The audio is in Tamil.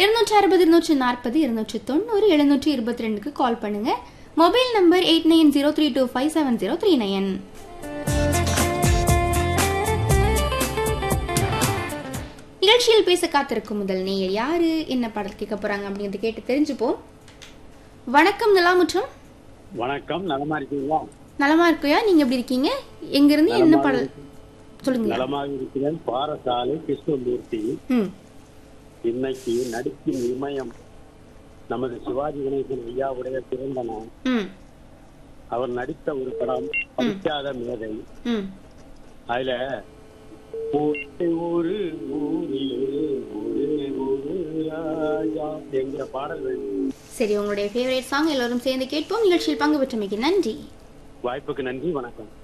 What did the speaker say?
இருநூற்றி அறுபது இருநூற்றி நாற்பது இருநூற்றி தொண்ணூறு எழுநூற்றி இருபத்தி ரெண்டுக்கு கால் பண்ணுங்க mobile number eight nine zero three two five seven zero three nine நிகழ்ச்சியில் பேச காத்திருக்கும் முதல் நேயர் யாரு என்ன பாடல் கேட்க போறாங்க அப்படிங்கறத கேட்டு தெரிஞ்சுப்போம் வணக்கம் நிலாமுற்றம் வணக்கம் நலமா இருக்கீங்களா நலமா இருக்கையா நீங்க எப்படி இருக்கீங்க எங்க இருந்து என்ன நலமாக பாடல் சொல்லுங்க நலமாக இருக்கிறேன் பாரசாலை கிருஷ்ணமூர்த்தி ம் இன்னைக்கு நடிக்கும் இமயம் நமது சிவாஜி கணேசன் ஐயாவுடைய பிறந்த நாள் ம் அவர் நடித்த ஒரு படம் படிக்காத மேதை ம் அதுல ஒரே ஒரு ஊரிலே ஒரே ஒரு ராஜா என்கிற பாடல் வேண்டும் சரி உங்களுடைய ஃபேவரட் சாங் எல்லோரும் சேர்ந்து கேட்போம் நிகழ்ச்சியில் பங்கு பெற்றமைக்கு நன்றி வாய்ப்புக்கு நன்றி வணக்கம்